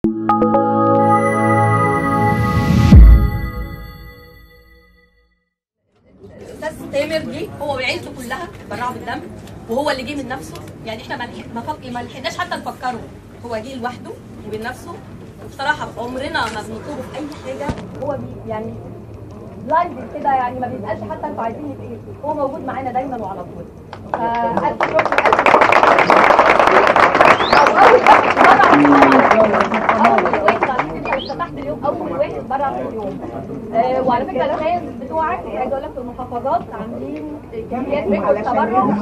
الاستاذ تامر جه هو وعيلته كلها اتبرعوا بالدم وهو اللي جه من نفسه يعني احنا ما لحق- ما فك- ما لحقناش حتى نفكره هو جه لوحده ومن نفسه وبصراحه عمرنا ما بنطلبه في اي حاجه هو بي يعني بلايند كده يعني ما بيسالش حتى انتوا عايزين يبقى ايه هو موجود معانا دايما وعلى طول فالف شكر الف اول واحد على فكره فتحت اليوم اول واحد برع في اليوم آه وعلى فكره الخاز بتوعك عايز اقول لك في المحافظات عاملين كميات ريكورد تبرع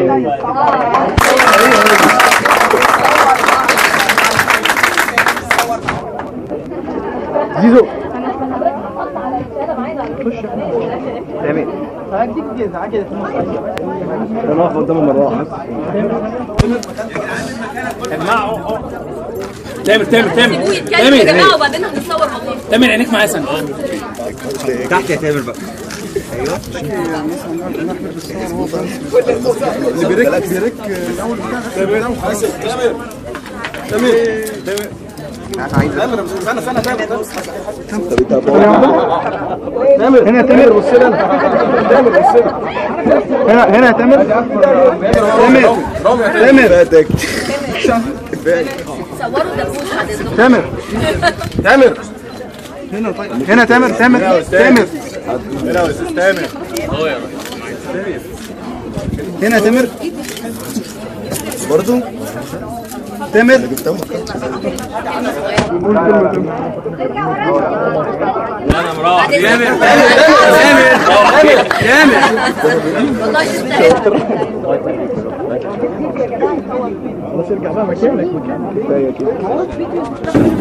زيزو حط على الشهاده معانا على فكره تمام هديك جزء عجلة انا واقف قدام المروحة تامر تامر تامر سيبوه يتكلم يا تامر جماعه وبعدين هنتصور والله تامر عينيك معايا سنة تحت يا تامر بقى اللي بيرك بيرك الاول تامر هنا تامر بص لي انا تامر بص لي هنا هنا تامر تامر تامر فاتك صوروا دبوس بعد اذنكم تامر تامر هنا طيب هنا تامر تامر تامر هنا يا استاذ تامر هنا تامر برضو تامر بعد اذنكم والله يستاهل خلاص ارجع بقى مكانك مكانك كفايه كده